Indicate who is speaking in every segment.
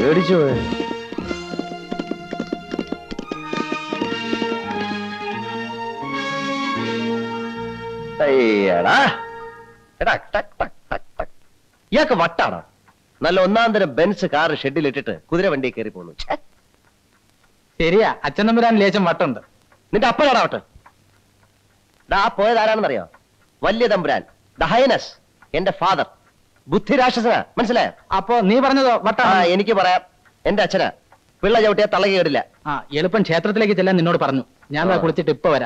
Speaker 1: പേടിച്ചു പോയി അയ്യടാ എടാ ടക് ടക് ടക് ടക്. ഇയാൾക്ക് വട്ടാണോ നല്ല ഒന്നാം തരം ബെൻസ് കാർ ഷെഡിലിട്ടിട്ട് കുതിര വണ്ടി കയറി പോന്നു ഛെ,
Speaker 2: ശരിയാ അച്ഛൻ തമ്പുരാൻ ലേശം വട്ടുണ്ട്
Speaker 1: നിന്റെ അപ്പനാടാ വട്ട് ഡാ ആ പോയത് ആരാണെന്നറിയോ വലിയ തമ്പുരാൻ ദ ഹൈനസ് എന്റെ ഫാദർ ബുദ്ധിരാക്ഷസനാ മനസ്സിലായോ
Speaker 2: അപ്പോ നീ പറഞ്ഞതോ
Speaker 1: ആ
Speaker 2: വട്ടാണ്
Speaker 1: എനിക്ക് പറയാം എന്റെ അച്ഛനാ പിള്ള ചവിട്ടിയാ തളകി കേടില്ല
Speaker 2: ആ എളുപ്പം ക്ഷേത്രത്തിലേക്ക് ചെല്ലാൻ നിന്നോട് പറഞ്ഞു ഞാൻ ദാ
Speaker 1: ആ.
Speaker 2: കുളിച്ചിട്ട് ഇപ്പൊ വരാം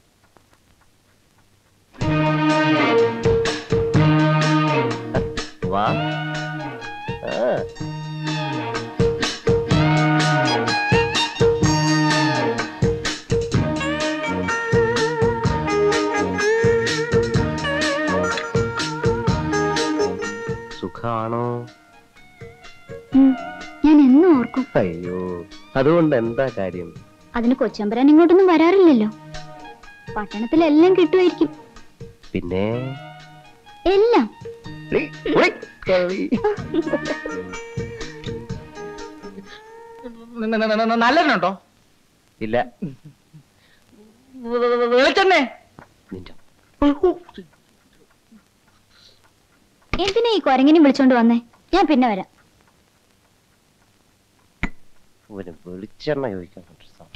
Speaker 1: വാ ആ. സുഖാണോ
Speaker 3: ഉം, ഞാൻ എന്നും ഓർക്കും
Speaker 1: അയ്യോ അതുകൊണ്ട് എന്താ കാര്യം
Speaker 3: അതിന് കൊച്ചമ്പരാൻ ഇങ്ങോട്ടൊന്നും വരാറില്ലല്ലോ പട്ടണത്തിലെല്ലാം കിട്ടുമായിരിക്കും
Speaker 1: പിന്നെ
Speaker 3: എല്ലാം
Speaker 1: ഉളി, ഉളി, കളി.
Speaker 2: നല്ലതിനുണ്ടോ
Speaker 1: ഇല്ല
Speaker 2: വെളിച്ചെണ്ണേ
Speaker 1: നിന്റെ
Speaker 3: എന്തിനാ ഈ കൊരങ്ങിനെ വിളിച്ചോണ്ട് വന്നേ ഞാൻ പിന്നെ വരാം
Speaker 1: ഒരു വെളിച്ചെണ്ണ ചോദിക്കാൻ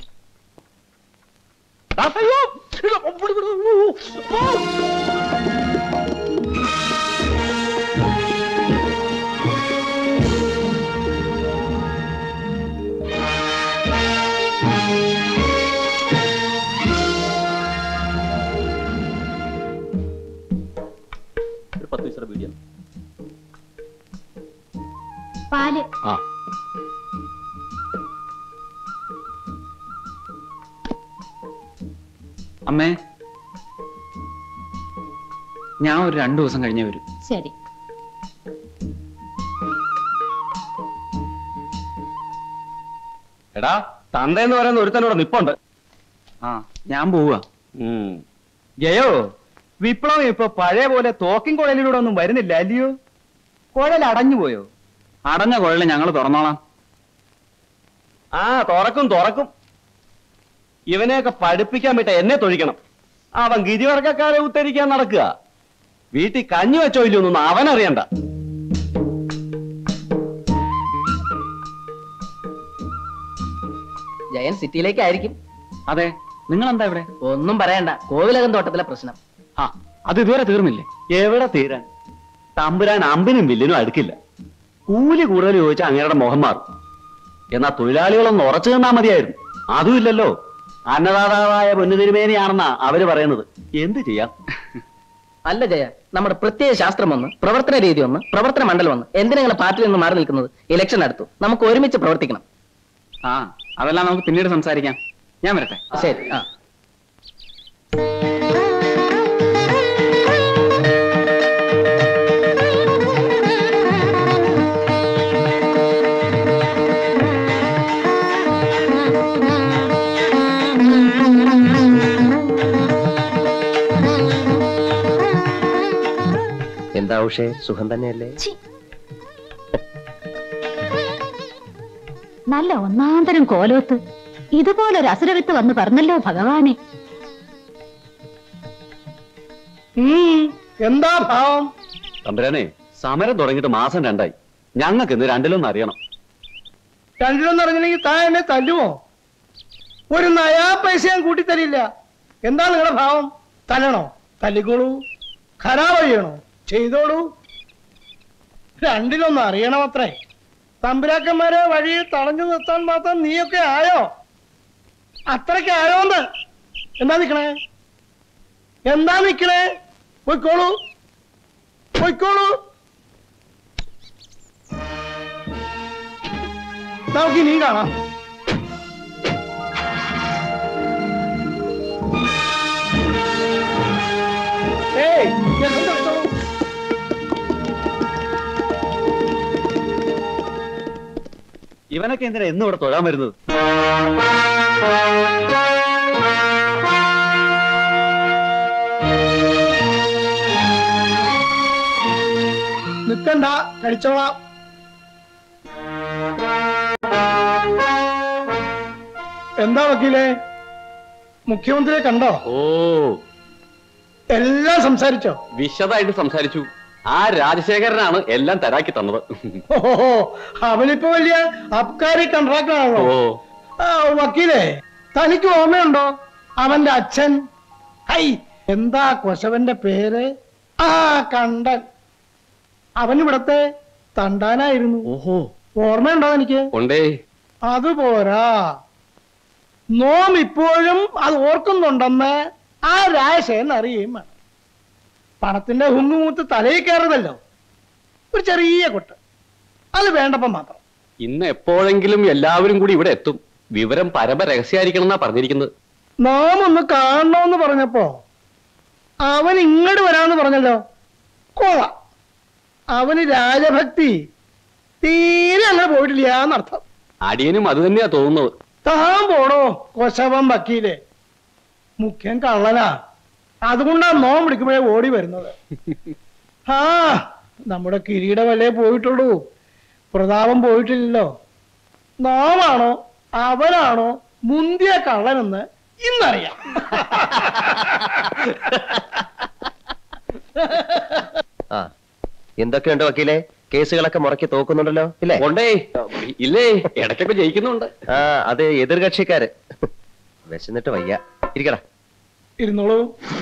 Speaker 4: ഒരു പത്ത് പൈസയുടെ ബീഡിയം
Speaker 3: പാല്
Speaker 4: ആ അമ്മേ ഞാൻ ഒരു രണ്ടു ദിവസം കഴിഞ്ഞേ വരൂ
Speaker 3: ശരി
Speaker 4: എടാ തന്ത എന്ന് പറയുന്ന ഒരുത്തനോട് നിപ്പുണ്ട്
Speaker 2: ആ ഞാൻ പോവാ
Speaker 4: ഉം.
Speaker 2: ജയോ വിപ്ലവം ഇപ്പൊ പഴയ പോലെ തോക്കിൻ കുഴലിലൂടെ ഒന്നും വരുന്നില്ല അല്ലയോ കുഴൽ അടഞ്ഞു പോയോ
Speaker 4: അടഞ്ഞ കുഴല് ഞങ്ങൾ തുറന്നോളാം
Speaker 1: ആ തുറക്കും തുറക്കും ഇവനെയൊക്കെ പഠിപ്പിക്കാൻ വിട്ട എന്നെ തൊഴിക്കണം അവൻ ഗിരിവർഗക്കാരെ ഉത്തരിക്കാൻ നടക്കുക വീട്ടിൽ കഞ്ഞി വെച്ചോ ഇല്ലയൊന്നും അവനറിയണ്ട
Speaker 5: ജയൻ സിറ്റിയിലേക്കായിരിക്കും
Speaker 4: അതെ നിങ്ങൾ എന്താ ഇവിടെ
Speaker 5: ഒന്നും പറയണ്ട കോവിലകം തോട്ടത്തിലെ പ്രശ്നം
Speaker 4: ആ അത് ഇതുവരെ തീർന്നില്ലേ
Speaker 1: എവിടെ തീരാൻ തമ്പുരാൻ അമ്പിനും വില്ലിനും അടുക്കില്ല കൂലി കൂടുതൽ ചോദിച്ചാൽ അങ്ങയുടെ മുഖം മാറും എന്നാ തൊഴിലാളികളൊന്ന് ഉറച്ചു നിന്നാ മതിയായിരുന്നു അതുമില്ലല്ലോ അന്നദാതാവായ പൊന്നുതിരുമേനിയാണെന്നാ അവര് പറയുന്നത് എന്ത് ചെയ്യാം
Speaker 5: അല്ല ജയ നമ്മുടെ പ്രത്യേക ശാസ്ത്രം ഒന്ന് പ്രവർത്തന രീതി ഒന്ന് പ്രവർത്തന മണ്ഡലം ഒന്ന് എന്തിനാ പാർട്ടിയിൽ നിന്ന് മാറി നിൽക്കുന്നത് ഇലക്ഷൻ അടുത്തു നമുക്ക് ഒരുമിച്ച് പ്രവർത്തിക്കണം
Speaker 4: ആ അതെല്ലാം നമുക്ക് പിന്നീട് സംസാരിക്കാം ഞാൻ വരട്ടെ
Speaker 5: ശരി ആ
Speaker 1: എന്താ ഉഷേ സുഖം തന്നെയല്ലേ
Speaker 3: ഛി. നല്ല ഒന്നാന്തരം കോലോത്ത് ഇതുപോലൊരു അസുരവിത്ത് വന്ന് പറഞ്ഞല്ലോ ഭഗവാനെ
Speaker 2: എന്താ ഭാവം
Speaker 1: തമ്പുരാനെ സമരം തുടങ്ങിയിട്ട് മാസം രണ്ടായി ഞങ്ങൾക്ക് ഇന്ന് രണ്ടിലൊന്നും അറിയണം
Speaker 2: രണ്ടിലൊന്നും അറിഞ്ഞില്ലെങ്കിൽ താൻ എന്നെ തല്ലുമോ ഒരു നയാ പൈസ ഞാൻ കൂട്ടിത്തരില്ല എന്താ നിങ്ങളുടെ ഭാവം തല്ലണോ തല്ലിക്കോളൂ ഖരാബ് ചെയ്യണോ ചെയ്തോളൂ രണ്ടിലൊന്നും അറിയണമത്രേ തമ്പുരാക്കന്മാരെ വഴിയിൽ തടഞ്ഞു നിർത്താൻ മാത്രം നീയൊക്കെ ആയോ അത്രയ്ക്ക് ആയോന്ന് എന്താ നിക്കണേ എന്താ നിക്കണേ പോയിക്കോളൂ പോയിക്കോളൂ നമുക്ക് ഇനിയും കാണാം ഏയ് എന്താ നിർത്തണു?
Speaker 1: ഇവനൊക്കെ എന്തിനാ എന്നും ഇവിടെ തൊഴാൻ വരുന്നത്
Speaker 2: നിക്കണ്ട കഴിച്ചോളാം എന്താ വക്കീലെ മുഖ്യമന്ത്രിയെ കണ്ടോ
Speaker 1: ഓ
Speaker 2: എല്ലാം സംസാരിച്ചോ
Speaker 1: വിശദമായിട്ട് സംസാരിച്ചു ആ രാജശേഖരനാണ് എല്ലാം തരാക്കി തന്നത്
Speaker 2: ഓഹോ അവനിപ്പോ വലിയ അബ്കാരി കൺട്രാക്ടറാണല്ലോ
Speaker 1: ഓ
Speaker 2: ആ, വക്കീലേ തനിക്ക് ഓർമ്മയുണ്ടോ അവന്റെ അച്ഛൻ ഹൈ എന്താ കൊശവന്റെ പേര് ആ കണ്ടൻ അവൻ ഇവിടത്തെ തണ്ടാനായിരുന്നു
Speaker 1: ഓഹോ
Speaker 2: ഓർമ്മയുണ്ടോ എനിക്ക്
Speaker 1: ഉണ്ടേ
Speaker 2: അതുപോരാ നോം ഇപ്പോഴും അത് ഓർക്കുന്നുണ്ടെന്ന് ആ രാജശേഖരൻ അറിയുകയും വേണം പണത്തിന്റെ ഹുങ്ങുമൂത്ത് തലയിൽ കയറുന്നല്ലോ ഒരു ചെറിയ കൊട്ട് അത് വേണ്ടപ്പം മാത്രം
Speaker 1: ഇന്ന് എപ്പോഴെങ്കിലും എല്ലാവരും കൂടി ഇവിടെ എത്തും വിവരം പരമ രഹസ്യമായിരിക്കണം എന്നാ പറഞ്ഞിരിക്കുന്നത്
Speaker 2: നാം ഒന്ന് കാണണമെന്ന് പറഞ്ഞപ്പോ അവൻ ഇങ്ങോട്ട് വരാന്ന് പറഞ്ഞല്ലോ കോള അവന് രാജഭക്തി തീരെ അങ്ങനെ പോയിട്ടില്ല എന്നർത്ഥം
Speaker 1: അടിയനും അത് തന്നെയാ തോന്നുന്നത്
Speaker 2: താൻ പോടോ കൊശവൻ വക്കീലെ മുഖ്യൻ കള്ളനാ അതുകൊണ്ടാ നോം വിളിക്കുമ്പോഴേ ഓടി വരുന്നത് ആ നമ്മുടെ കിരീടമല്ലേ പോയിട്ടുള്ളൂ പ്രതാപം പോയിട്ടില്ലല്ലോ നോമാണോ അവനാണോ മുന്തിയ കള്ളനെന്ന് ഇന്നറിയാം
Speaker 6: ആ എന്തൊക്കെയുണ്ട് വക്കീലെ കേസുകളൊക്കെ മുറക്കി തോക്കുന്നുണ്ടല്ലോ ഇല്ലേ
Speaker 1: ഉണ്ടേ ഇല്ലേ ഇടയ്ക്കൊക്കെ ജയിക്കുന്നുണ്ട്
Speaker 6: ആ അത് എതിർകക്ഷിക്കാര് വിശന്നിട്ട് വയ്യ ഇരിക്കടാ
Speaker 2: ഇരുന്നോളൂ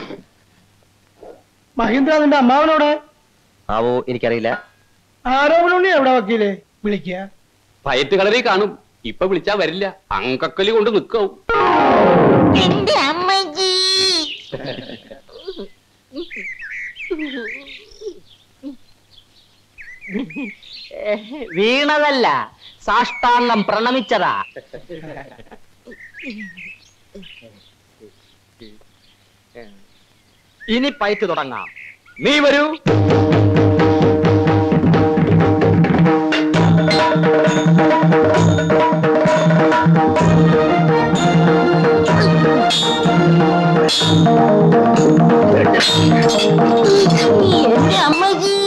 Speaker 2: മഹീന്ദ്ര നിന്റെ അമ്മാവനോടെ
Speaker 6: ആവോ എനിക്കറിയില്ല
Speaker 2: ആരോപണി എവിടെ വക്കീലെ വിളിക്കുക
Speaker 1: പയറ്റ് കളരി കാണും ഇപ്പൊ വിളിച്ചാ വരില്ല അങ്കക്കലി കൊണ്ട് നിൽക്കാവും
Speaker 7: എന്റെ അമ്മജി
Speaker 5: വീണതല്ല സാഷ്ടാംഗം പ്രണമിച്ചതാ ഇനി പയറ്റ് തുടങ്ങാം
Speaker 1: നീ വരൂ
Speaker 7: എന്റെ അമ്മജി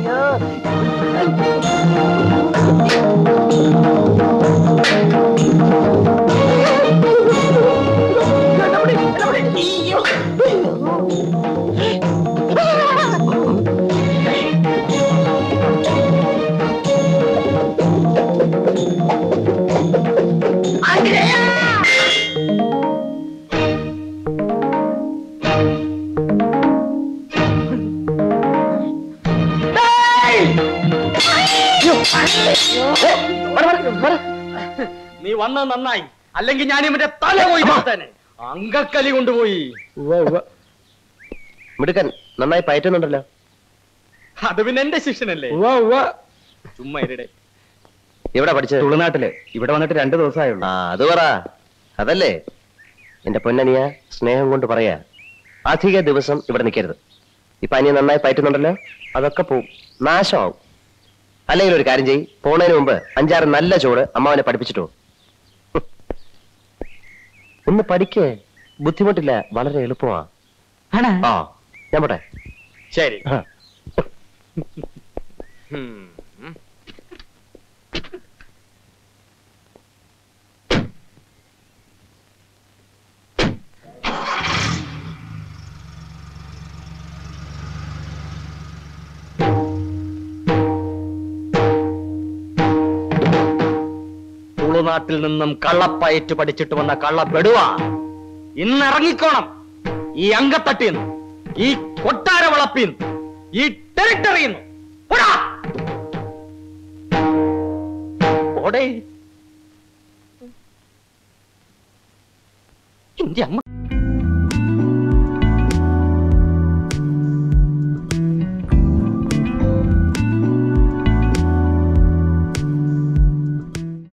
Speaker 5: നീ വന്നത് നന്നായി അല്ലെങ്കിൽ ഞാൻ ഇവന്റെ തല പോയി തന്നെ അങ്കക്കലി കൊണ്ടുപോയി
Speaker 6: മിടുക്കൻ നന്നായി പയറ്റുന്നുണ്ടല്ലോ
Speaker 5: അത് പിന്നെ എന്റെ ശിഷ്യനല്ലേ ചുമ്മാ ഇരുടെ
Speaker 6: എവിടെ പഠിച്ചത്
Speaker 4: തുളുനാട്ടില് ഇവിടെ വന്നിട്ട് രണ്ടു ദിവസമായുള്ളൂ
Speaker 6: ആ അത് പറ അതല്ലേ എന്റെ പൊന്നനിയ സ്നേഹം കൊണ്ട് പറയാ അധിക ദിവസം ഇവിടെ നിൽക്കരുത് ഇപ്പൊ അനിയ നന്നായി പയറ്റുന്നുണ്ടല്ലോ അതൊക്കെ പോവും നാശമാവും അല്ലെങ്കിൽ ഒരു കാര്യം ചെയ്യ് പോണതിന് മുമ്പ് അഞ്ചാറ് നല്ല ചോറ് അമ്മാവനെ പഠിപ്പിച്ചിട്ടോ ഒന്ന് പഠിക്കേ ബുദ്ധിമുട്ടില്ല വളരെ എളുപ്പമാ ആ ഞാൻ പോട്ടെ
Speaker 5: ശരി
Speaker 6: ആ.
Speaker 5: തുളുനാട്ടിൽ നിന്നും കള്ളപ്പയറ്റ് പഠിച്ചിട്ട് വന്ന കള്ളപ്പെടുവ ഇന്ന് ഇറങ്ങിക്കോണം ഈ അങ്കത്തട്ടിന്ന് ഈ കൊട്ടാര വളപ്പിന്ന് ഈ ടെറിട്ടറിന്ന് ഓടേ എന്റെ അമ്മ